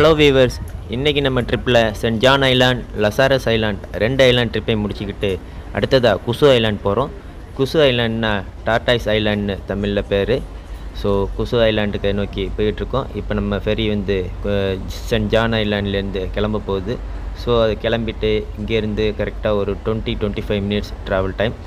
Hello viewers இன்றைக்கி நம்ம ட்ரிப்பில் Saint John Island Lazarus Island ரெண்டு ஐலாண்ட் ட்ரிப்பை முடிச்சுக்கிட்டு அடுத்ததாக குசு ஐலாண்ட் போகிறோம் குசு ஐலாண்ட்னா டார்டாய்ஸ் ஐலாண்ட்னு தமிழில் பேர் ஸோ குசு ஐலாண்டுக்கு நோக்கி போயிட்டுருக்கோம் இப்போ நம்ம ஃபெரி வந்து அஹ், சென்ட் ஜான் ஐலாண்ட்லேருந்து கிளம்ப போகுது ஸோ அது கிளம்பிட்டு இங்கேருந்து கரெக்டாக ஒரு twenty twenty five minutes travel time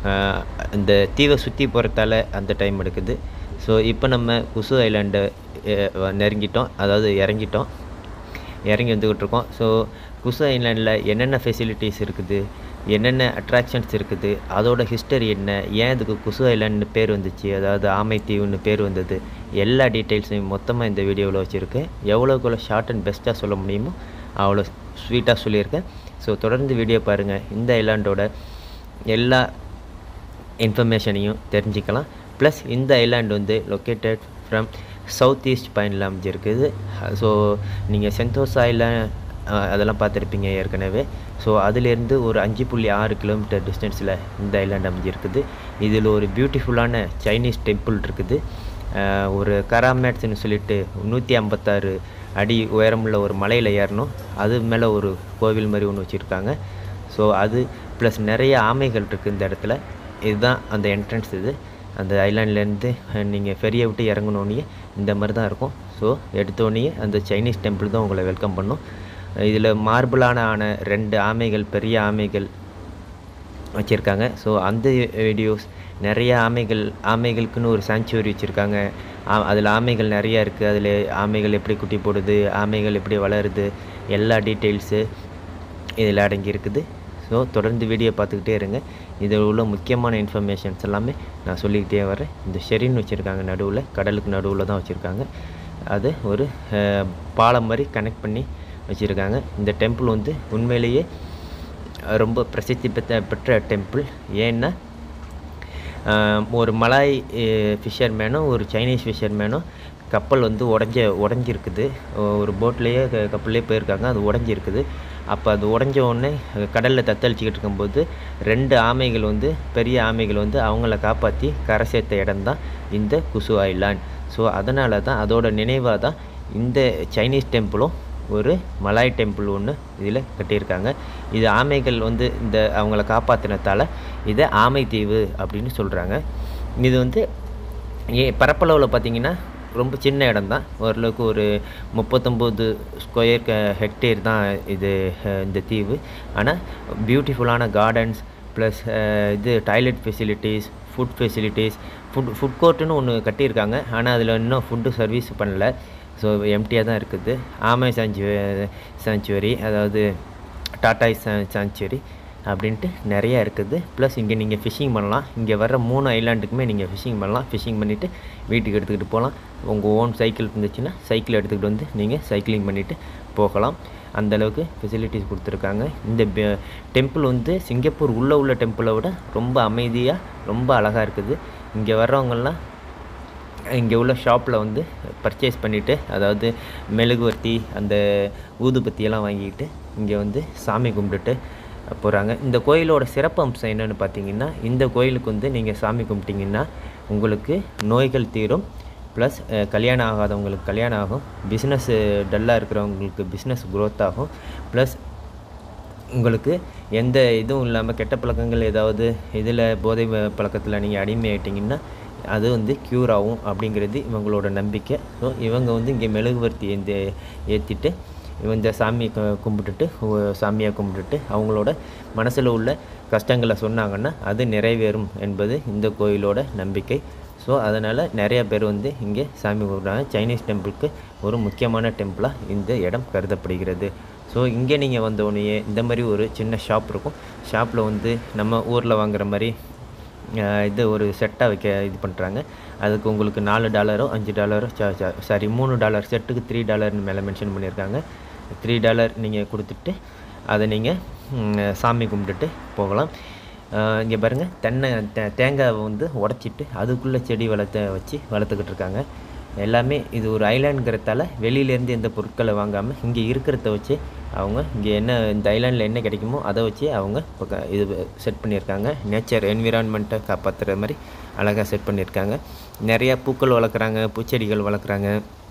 இந்த தீவை சுற்றி போகிறதால அந்த டைம் எடுக்குது ஸோ இப்போ நம்ம குசு ஐலாண்டை நெருங்கிட்டோம் அதாவது இறங்கிட்டோம் இறங்கி வந்துக்கிட்டு இருக்கோம் ஸோ குசு ஐலாண்டில் என்னென்ன ஃபெசிலிட்டிஸ் இருக்குது என்னென்ன அட்ராக்ஷன்ஸ் இருக்குது அதோட ஹிஸ்டரி என்ன ஏன் இதுக்கு குசு ஐலாண்ட்னு பேர் வந்துச்சு அதாவது ஆமை தீவுன்னு பேர் வந்தது எல்லா டீட்டெயில்ஸையும் மொத்தமாக இந்த வீடியோவில் வச்சுருக்கேன் எவ்வளோக்கு எவ்வளோ ஷார்ட் அண்ட் பெஸ்ட்டாக சொல்ல முடியுமோ அவ்வளோ ஸ்வீட்டாக சொல்லியிருக்கேன் ஸோ தொடர்ந்து வீடியோ பாருங்கள் இந்த ஐலாண்டோட எல்லா இன்ஃபர்மேஷனையும் தெரிஞ்சுக்கலாம் ப்ளஸ் இந்த ஐலாண்ட் வந்து லொக்கேட்டட் ஃப்ரம் சவுத் ஈஸ்ட் பாயிண்டில் அமைஞ்சிருக்குது ஸோ நீங்கள் சென்தோஸ் ஐலாண்ட் அதெல்லாம் பார்த்துருப்பீங்க ஏற்கனவே ஸோ அதுலேருந்து ஒரு அஞ்சு புள்ளி ஆறு கிலோமீட்டர் டிஸ்டன்ஸில் இந்த ஐலாண்ட் அமைஞ்சிருக்குது இதில் ஒரு பியூட்டிஃபுல்லான சைனீஸ் டெம்பிள் இருக்குது அஹ், ஒரு கராமேட்ஸ்னு சொல்லிட்டு நூற்றி ஐம்பத்தாறு அடி உயரமுள்ள ஒரு மலையில் ஏறணும் அது மேலே ஒரு கோவில் மாதிரி ஒன்று வச்சுருக்காங்க ஸோ அது ப்ளஸ் நிறைய ஆமைகள் இருக்குது இந்த இடத்துல இதுதான் அந்த என்ட்ரன்ஸ் இது அந்த ஐலாண்ட்லேருந்து நீங்கள் ஃபெரியை விட்டு இறங்கினோடனே இந்த மாதிரி தான் இருக்கும் ஸோ எடுத்தோடனே அந்த சைனீஸ் டெம்பிள் தான் உங்களை வெல்கம் பண்ணும் இதில் மார்பிளான ஆன ரெண்டு ஆமைகள் பெரிய ஆமைகள் வச்சுருக்காங்க ஸோ அந்த வீடியோஸ் நிறைய ஆமைகள் ஆமைகளுக்குன்னு ஒரு சாங்சுவரி வச்சுருக்காங்க அதில் ஆமைகள் நிறையா இருக்குது அதில் ஆமைகள் எப்படி குட்டி போடுது ஆமைகள் எப்படி வளருது எல்லா டீட்டெயில்ஸு இதில் அடங்கி இருக்குது ஸோ தொடர்ந்து வீடியோ பார்த்துக்கிட்டே இருங்க இதில் உள்ள முக்கியமான இன்ஃபர்மேஷன்ஸ் எல்லாமே நான் சொல்லிக்கிட்டே வரேன் இந்த ஷெரின்னு வச்சுருக்காங்க நடுவில் கடலுக்கு நடுவில் தான் வச்சுருக்காங்க அது ஒரு அஹ், பாலம் மாதிரி கனெக்ட் பண்ணி வச்சுருக்காங்க இந்த டெம்பிள் வந்து உண்மையிலேயே ரொம்ப பிரசித்தி பெற்ற பெற்ற டெம்பிள் ஏன்னா ஆஹ் ஒரு மலாய் ஃபிஷர்மேனும் ஒரு சைனீஸ் ஃபிஷர்மேனும் கப்பல் வந்து உடஞ்ச உடஞ்சிருக்குது ஒரு போட்லேயே கப்பல்லே போயிருக்காங்க அது உடஞ்சிருக்குது அப்போ அது உடஞ்ச உடனே கடலில் தத்தளிச்சிக்கிட்டு இருக்கும்போது ரெண்டு ஆமைகள் வந்து பெரிய ஆமைகள் வந்து அவங்கள காப்பாற்றி கரை சேர்த்த இடம்தான் இந்த குசு ஐலாண்ட் ஸோ அதனால தான் அதோட நினைவாக தான் இந்த சைனீஸ் டெம்பிளும் ஒரு மலாய் டெம்பிள் ஒன்று இதில் கட்டியிருக்காங்க இது ஆமைகள் வந்து இந்த அவங்கள காப்பாற்றினத்தால் இதை ஆமை தீவு அப்படின்னு சொல்கிறாங்க இது வந்து ஏ பரப்பளவில் பார்த்தீங்கன்னா ரொம்ப சின்ன இடம் தான் ஓரளவுக்கு ஒரு முப்பத்தொம்போது ஸ்கொயர் ஹெக்டேர் தான் இது அஹ், இந்த தீவு ஆனால் பியூட்டிஃபுல்லான கார்டன்ஸ் ப்ளஸ் இது toilet facilities food facilities food food கோர்ட்டுன்னு ஒன்று கட்டியிருக்காங்க ஆனால் அதில் இன்னும் ஃபுட்டு சர்வீஸ் பண்ணல ஸோ எம்டியாக தான் இருக்குது ஆமை சாங்சுவ சாங்சுவரி அதாவது டாட்டாய் சாங்சுவரி அப்படின்ட்டு நிறையா இருக்குது ப்ளஸ் இங்கே நீங்கள் ஃபிஷிங் பண்ணலாம் இங்கே வர்ற மூணு ஐலாண்டுக்குமே நீங்கள் ஃபிஷிங் பண்ணலாம் ஃபிஷிங் பண்ணிவிட்டு வீட்டுக்கு எடுத்துக்கிட்டு போகலாம் உங்கள் ஓன் சைக்கிள் இருந்துச்சுன்னா சைக்கிள் எடுத்துக்கிட்டு வந்து நீங்கள் சைக்கிளிங் பண்ணிவிட்டு போகலாம் அந்த அளவுக்கு ஃபெசிலிட்டிஸ் கொடுத்துருக்காங்க இந்த டெம்பிள் வந்து சிங்கப்பூர் உள்ளே உள்ள டெம்பிளை விட ரொம்ப அமைதியாக ரொம்ப அழகாக இருக்குது இங்கே வர்றவங்கெல்லாம் இங்கே உள்ள ஷாப்பில் வந்து பர்ச்சேஸ் பண்ணிவிட்டு அதாவது மெழுகுவர்த்தி அந்த ஊதுபத்தியெல்லாம் வாங்கிக்கிட்டு இங்கே வந்து சாமி கும்பிட்டுட்டு போகிறாங்க இந்த கோயிலோட சிறப்பு அம்சம் என்னென்னு பார்த்தீங்கன்னா இந்த கோயிலுக்கு வந்து நீங்கள் சாமி கும்பிட்டிங்கன்னா உங்களுக்கு நோய்கள் தீரும் ப்ளஸ் கல்யாணம் ஆகாதவங்களுக்கு கல்யாணம் ஆகும் பிஸ்னஸ் டல்லாக இருக்கிறவங்களுக்கு பிஸ்னஸ் growth ஆகும் ப்ளஸ் உங்களுக்கு எந்த இதுவும் இல்லாமல் கெட்ட பழக்கங்கள் ஏதாவது இதில் போதை வ- பழக்கத்தில் நீங்கள் அடிமையாயிட்டீங்கன்னா அது வந்து க்யூர் ஆகும் அப்படிங்கிறது இவங்களோட நம்பிக்கை ஸோ இவங்க வந்து இங்கே மெழுகுவர்த்தி இந்த ஏற்றிட்டு இந்த சாமி கு- கும்பிட்டுட்டு ஒ- சாமியை கும்பிட்டுட்டு அவங்களோட மனசில் உள்ள கஷ்டங்களை சொன்னாங்கன்னா அது நிறைவேறும் என்பது இந்த கோயிலோட நம்பிக்கை ஸோ அதனால் நிறைய பேர் வந்து இங்கே சாமி கும்பிட்றாங்க சைனீஸ் டெம்பிளுக்கு ஒரு முக்கியமான டெம்பிளாக இந்த இடம் கருதப்படுகிறது ஸோ இங்கே நீங்கள் வந்த உடனே இந்த மாதிரி ஒரு சின்ன ஷாப் இருக்கும் ஷாப்பில் வந்து நம்ம ஊரில் வாங்குற மாதிரி ஆஹ், இது ஒரு செட்டாக வைக்க இது பண்ணுறாங்க அதுக்கு உங்களுக்கு நாலு டாலரோ அஞ்சு டாலரோ சாரி மூணு டாலர் செட்டுக்கு த்ரீ டாலர்னு மேலே மென்ஷன் பண்ணியிருக்காங்க த்ரீ டாலர் நீங்கள் கொடுத்துட்டு அதை நீங்கள் சாமி கும்பிட்டுட்டு போகலாம் இங்கே பாருங்கள் தென்னை தே- தேங்காவை வந்து உடச்சிட்டு அதுக்குள்ளே செடி வளர்த்த வச்சு வளர்த்துக்கிட்டு இருக்காங்க எல்லாமே இது ஒரு ஐலாண்டுங்கிறதால வெளியிலேருந்து எந்த பொருட்களை வாங்காமல் இங்கே இருக்கிறத வச்சு அவங்க இங்கே என்ன இந்த ஐலாண்டில் என்ன கிடைக்குமோ அதை வச்சு அவங்க பக்க- இது செட் பண்ணியிருக்காங்க நேச்சர் என்விரான்மெண்ட்டை காப்பாற்றுற மாதிரி அழகாக செட் பண்ணியிருக்காங்க நிறையா பூக்கள் வளர்க்குறாங்க பூச்செடிகள் வளர்க்குறாங்க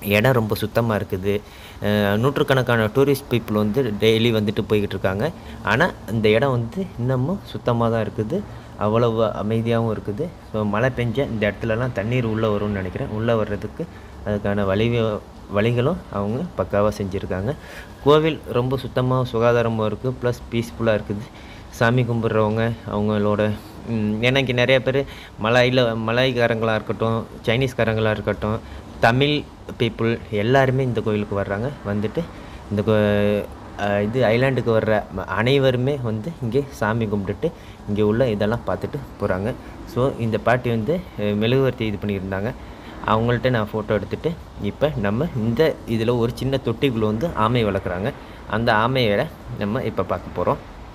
இடம் ரொம்ப சுத்தமாக இருக்குது அஹ் நூற்றுக்கணக்கான டூரிஸ்ட் பீப்புள் வந்து டெய்லி வந்துட்டு போய்கிட்டு இருக்காங்க ஆனால் இந்த இடம் வந்து இன்னமும் சுத்தமாக தான் இருக்குது அவ்வளவு அமைதியாகவும் இருக்குது ஸோ மழை பெஞ்ச இந்த இடத்துலலாம் தண்ணீர் உள்ளே வரும்னு நினைக்கிறேன் உள்ளே வர்றதுக்கு அதுக்கான வழி வழிகளும் அவங்க பக்காவாக செஞ்சுருக்காங்க கோவில் ரொம்ப சுத்தமாக சுகாதாரமாக இருக்குது ப்ளஸ் பீஸ்ஃபுல்லாக இருக்குது சாமி கும்பிட்றவங்க அவங்களோட ம், ஏன்னா இங்கே நிறைய பேர் மலாயில் மலாய்க்காரங்களாக இருக்கட்டும் சைனீஸ்காரங்களாக இருக்கட்டும் தமிழ் பீப்புள் எல்லாருமே இந்த கோயிலுக்கு வர்றாங்க வந்துட்டு இந்த கோ அஹ் இது ஐலாண்டுக்கு வர்ற ம- அனைவருமே வந்து இங்கே சாமி கும்பிட்டுட்டு இங்கே உள்ள இதெல்லாம் பார்த்துட்டு போகிறாங்க ஸோ இந்த பாட்டி வந்து அஹ், மெழுகுவர்த்தி இது பண்ணியிருந்தாங்க அவங்கள்ட்ட நான் ஃபோட்டோ எடுத்துட்டு இப்போ நம்ம இந்த இதில் ஒரு சின்ன தொட்டிக்குள்ளே வந்து ஆமை வளர்க்குறாங்க அந்த ஆமையை நம்ம இப்போ பார்க்க போகிறோம்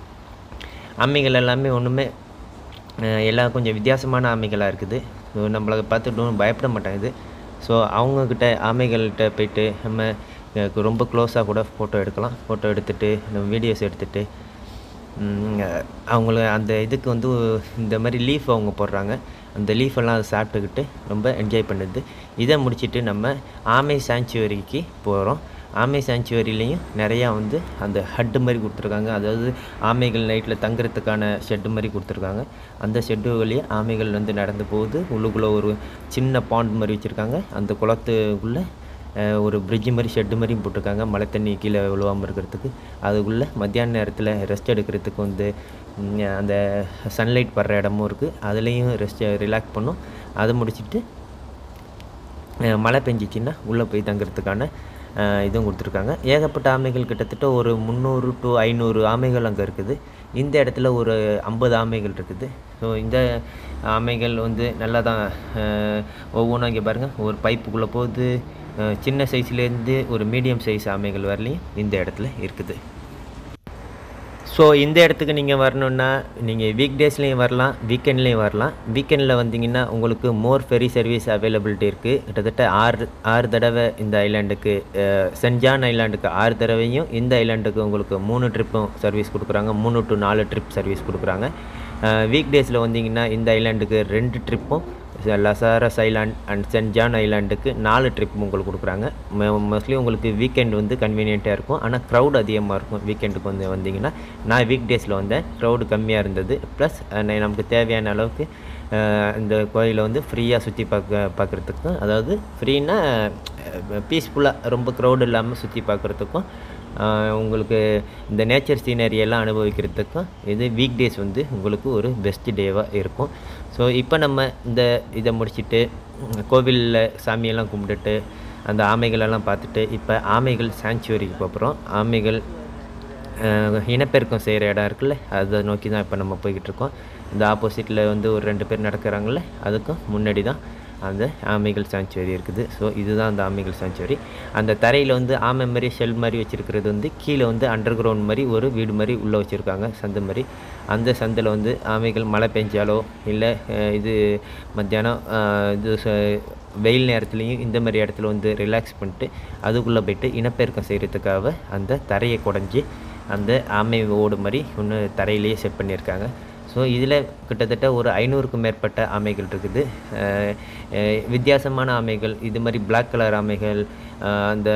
ஆமைகள் எல்லாமே ஒன்றுமே எல்லாம் கொஞ்சம் வித்தியாசமான ஆமைகளாக இருக்குது ஸோ நம்மளை பார்த்துட்டு ஒன்றும் பயப்பட மாட்டேங்குது ஸோ அவங்கக்கிட்ட ஆமைகள்கிட்ட போயிட்டு நம்ம அஹ், ரொம்ப க்ளோஸாக கூட ஃபோட்டோ எடுக்கலாம் ஃபோட்டோ எடுத்துட்டு நம்ம வீடியோஸ் எடுத்துட்டு ம், அவங்கள அந்த இதுக்கு வந்து இந்த மாதிரி லீஃப் அவங்க போடுறாங்க அந்த லீஃப் எல்லாம் அதை சாப்பிட்டுக்கிட்டு ரொம்ப என்ஜாய் பண்ணுது இதை முடிச்சிட்டு நம்ம ஆமை சாங்சுவரிக்கு போகிறோம் ஆமை சாங்சுவரிலையும் நிறையா வந்து அந்த ஹட்டு மாதிரி கொடுத்துருக்காங்க அதாவது ஆமைகள் நைட்டில் தங்குறதுக்கான ஷெட்டு மாதிரி கொடுத்துருக்காங்க அந்த ஷெட்டு வழியே ஆமைகள் வந்து நடந்து போகுது உள்ளுக்குள்ளே ஒரு சின்ன பாண்ட் மாதிரி வச்சுருக்காங்க அந்த குளத்துக்குள்ளே அஹ், ஒரு பிரிட்ஜ் மாதிரி ஷெட்டு மாதிரியும் போட்டிருக்காங்க மழை தண்ணி கீழே விழுவாமல் இருக்கிறதுக்கு அதுக்குள்ளே மத்தியான நேரத்தில் ரெஸ்ட் எடுக்கிறதுக்கு வந்து ம், அந்த சன்லைட் படுற இடமும் இருக்குது அதுலேயும் ரெஸ்ட் ரிலாக்ஸ் பண்ணும் அதை முடிச்சிட்டு அஹ் மழை பெஞ்சிச்சின்னா உள்ளே போய் தங்குறதுக்கான அஹ், இதுவும் கொடுத்துருக்காங்க ஏகப்பட்ட ஆமைகள் கிட்டத்தட்ட ஒரு முந்நூறு டு ஐநூறு ஆமைகள் அங்கே இருக்குது இந்த இடத்துல ஒரு ஐம்பது ஆமைகள் இருக்குது ஸோ இந்த ஆமைகள் வந்து நல்லா தான் அஹ், ஒவ்வொன்றும் இங்கே பாருங்கள் ஒரு பைப்புக்குள்ளே போகுது அஹ், சின்ன சைஸ்லேருந்து ஒரு மீடியம் சைஸ் ஆமைகள் வரலையும் இந்த இடத்துல இருக்குது ஸோ இந்த இடத்துக்கு நீங்கள் வரணுன்னா நீங்கள் வீக் டேஸ்லேயும் வரலாம் வீக்கெண்ட்லேயும் வரலாம் வீக்கெண்டில் வந்தீங்கன்னா உங்களுக்கு மோர் ஃபெரி சர்வீஸ் அவைலபிலிட்டி இருக்குது கிட்டத்தட்ட ஆறு ஆறு தடவை இந்த ஐலாண்டுக்கு அஹ், சென்ட் ஜான் ஐலாண்டுக்கு ஆறு தடவையும் இந்த ஐலாண்டுக்கு உங்களுக்கு மூணு ட்ரிப்பும் சர்வீஸ் கொடுக்குறாங்க மூணு டு நாலு ட்ரிப் சர்வீஸ் கொடுக்குறாங்க வீக் டேஸில் வந்தீங்கன்னா இந்த ஐலாண்டுக்கு ரெண்டு ட்ரிப்பும் Lazarus Island and Saint John ஐலாண்டுக்கு நாலு ட்ரிப் உங்களுக்கு கொடுக்குறாங்க மோஸ்ட்லி உங்களுக்கு வீக்கெண்ட் வந்து கன்வீனியண்ட்டாக இருக்கும் ஆனால் க்ரௌட் அதிகமாக இருக்கும் வீக்கெண்டுக்கு வந்து வந்தீங்கன்னா நான் வீக் டேஸில் வந்தேன் க்ரௌடு கம்மியாக இருந்தது ப்ளஸ் நமக்கு தேவையான அளவுக்கு அஹ், இந்த கோயிலை வந்து ஃப்ரீயாக சுற்றி பார்க்க பார்க்குறதுக்கும் அதாவது ஃப்ரீனா பீஸ்ஃபுல்லாக ரொம்ப க்ரௌடு இல்லாமல் சுற்றி பார்க்குறதுக்கும் ஆஹ் உங்களுக்கு இந்த நேச்சர் சீனரி எல்லாம் அனுபவிக்கிறதுக்கும் இது வீக் டேஸ் வந்து உங்களுக்கு ஒரு பெஸ்ட் டேவாக இருக்கும் ஸோ இப்போ நம்ம இந்த இதை முடிச்சுட்டு கோவிலில் சாமியெல்லாம் கும்பிட்டுட்டு அந்த ஆமைகளெல்லாம் பார்த்துட்டு இப்போ ஆமைகள் சாங்சுவரிக்கு போகிறோம் ஆமைகள் அஹ், இனப்பெருக்கம் செய்கிற இடம் இருக்குல்ல அதை நோக்கி தான் இப்போ நம்ம போய்கிட்டு இருக்கோம் இந்த ஆப்போசிட்டில் வந்து ஒரு ரெண்டு பேர் நடக்கிறாங்கல்ல அதுக்கும் முன்னாடி தான் அந்த ஆமைகள் சாங்சுவரி இருக்குது ஸோ இதுதான் அந்த ஆமைகள் சாங்சுவரி அந்த தரையில் வந்து ஆமை மாதிரி ஷெல் மாதிரி வச்சுருக்கிறது வந்து கீழே வந்து அண்டர் கிரவுண்ட் மாதிரி ஒரு வீடு மாதிரி உள்ளே வச்சுருக்காங்க சந்து மாதிரி அந்த சந்தில் வந்து ஆமைகள் மழை பெஞ்சாலோ இல்லை அஹ், இது மத்தியானம் அஹ், இது ச- வெயில் நேரத்துலையும் இந்த மாதிரி இடத்துல வந்து ரிலாக்ஸ் பண்ணிட்டு அதுக்குள்ளே போயிட்டு இனப்பெருக்கம் செய்கிறதுக்காக அந்த தரையை குடஞ்சி அந்த ஆமை ஓடு மாதிரி ஒன்று தரையிலேயே செட் பண்ணியிருக்காங்க ஸோ இதில் கிட்டத்தட்ட ஒரு ஐநூறுக்கும் மேற்பட்ட ஆமைகள் இருக்குது அஹ் அஹ் வித்தியாசமான ஆமைகள் இது மாதிரி Black கலர் ஆமைகள் அஹ் அந்த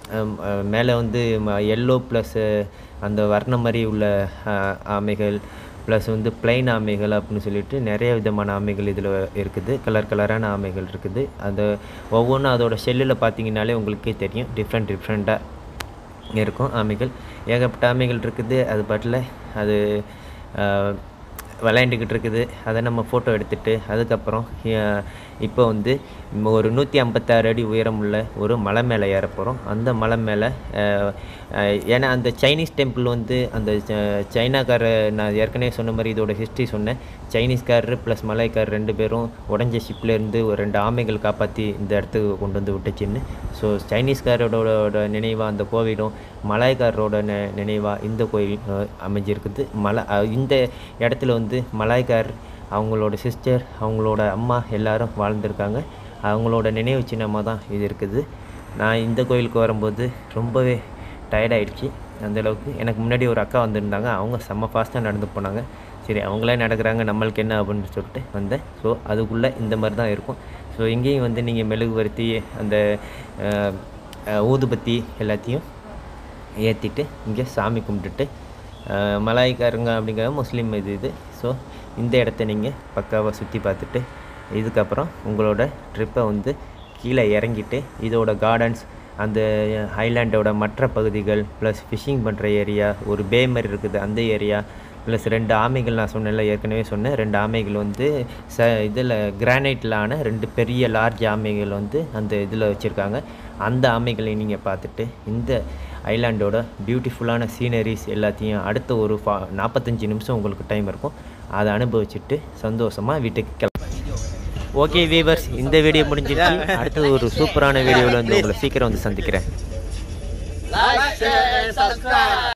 மேலே வந்து எல்லோ ப்ளஸ் அந்த வர்ணம் மாதிரி உள்ள அஹ், ஆமைகள் ப்ளஸ் வந்து பிளைன் ஆமைகள் அப்படின்னு சொல்லிட்டு நிறைய விதமான ஆமைகள் இதில் இருக்குது கலர் கலரான ஆமைகள் இருக்குது அந்த ஒவ்வொன்றும் அதோட ஷெல்லில் பார்த்தீங்கன்னாலே உங்களுக்கே தெரியும் டிஃப்ரெண்ட் டிஃப்ரெண்ட்டாக இருக்கும் ஆமைகள் ஏகப்பட்ட ஆமைகள் இருக்குது அது பாட்டில் அது ஆஹ், விளையாண்டுக்கிட்டு இருக்குது அதை நம்ம ஃபோட்டோ எடுத்துட்டு அதுக்கப்புறம் ஆஹ், இப்போ வந்து ம- ஒரு நூற்றி ஐம்பத்தாறு அடி உயரமுள்ள ஒரு மலை மேலே ஏற போகிறோம் அந்த மலை மேலே ஆஹ், ஆஹ், ஏன்னா அந்த சைனீஸ் டெம்பிள் வந்து அந்த ச- சைனாக்கார நான் ஏற்கனவே சொன்ன மாதிரி இதோட ஹிஸ்ட்ரி சொன்னேன் சைனீஸ்காரர் ப்ளஸ் மலாய்க்காரர் ரெண்டு பேரும் உடஞ்ச ஷிப்லேருந்து ஒரு ரெண்டு ஆமைகள் காப்பாற்றி இந்த இடத்துக்கு கொண்டு வந்து விட்டுச்சுன்னு ஸோ சைனீஸ்காரோட நினைவாக அந்த கோவிலும் மலாய்க்காரரோட நெ நினைவாக இந்த கோயில் அஹ், அமைஞ்சிருக்குது மலை அஹ், இந்த இடத்துல வந்து மலாய்க்கார் அவங்களோட சிஸ்டர் அவங்களோட அம்மா எல்லாரும் வாழ்ந்திருக்காங்க அவங்களோட நினைவு சின்னமாக தான் இது இருக்குது நான் இந்த கோயிலுக்கு வரும்போது ரொம்பவே டயர்டாயிடுச்சு அந்தளவுக்கு எனக்கு முன்னாடி ஒரு அக்கா வந்திருந்தாங்க அவங்க செம்ம ஃபாஸ்ட்டாக நடந்து போனாங்க சரி அவங்களே நடக்கிறாங்க நம்மளுக்கு என்ன அப்படின்னு சொல்லிட்டு வந்தேன் ஸோ அதுக்குள்ளே இந்த மாதிரி தான் இருக்கும் ஸோ இங்கேயும் வந்து நீங்கள் மெழுகுவர்த்தி அந்த அஹ், அஹ், ஊதுபத்தி எல்லாத்தையும் ஏற்றிட்டு இங்கே சாமி கும்பிட்டுட்டு அஹ், மலாய்க்காரங்க அப்படிங்கிற முஸ்லீம் இது இது ஸோ இந்த இடத்த நீங்கள் பக்காவாக சுற்றி பார்த்துட்டு இதுக்கப்புறம் உங்களோட ட்ரிப்பை வந்து கீழே இறங்கிட்டு இதோட கார்டன்ஸ் அந்த ஐலாண்டோட மற்ற பகுதிகள் ப்ளஸ் ஃபிஷிங் பண்ணுற ஏரியா ஒரு பே மாதிரி இருக்குது அந்த ஏரியா ப்ளஸ் ரெண்டு ஆமைகள் நான் சொன்னேன்ல ஏற்கனவே சொன்னேன் ரெண்டு ஆமைகள் வந்து ச இதில் கிரானைட்டில் ஆன ரெண்டு பெரிய லார்ஜ் ஆமைகள் வந்து அந்த இதில் வச்சுருக்காங்க அந்த ஆமைகளை நீங்கள் பார்த்துட்டு இந்த ஐலாண்டோட பியூட்டிஃபுல்லான சீனரிஸ் எல்லாத்தையும் அடுத்த ஒரு ஃபா நாற்பத்தஞ்சு நிமிஷம் உங்களுக்கு டைம் இருக்கும் அதை அனுபவிச்சுட்டு சந்தோஷமாக வீட்டுக்கு கிளம்ப ஓகே வீவர்ஸ் இந்த வீடியோ முடிஞ்சிருச்சு அடுத்தது ஒரு சூப்பரான வீடியோவில் வந்து உங்களை சீக்கிரம் வந்து சந்திக்கிறேன் Like, share, and subscribe.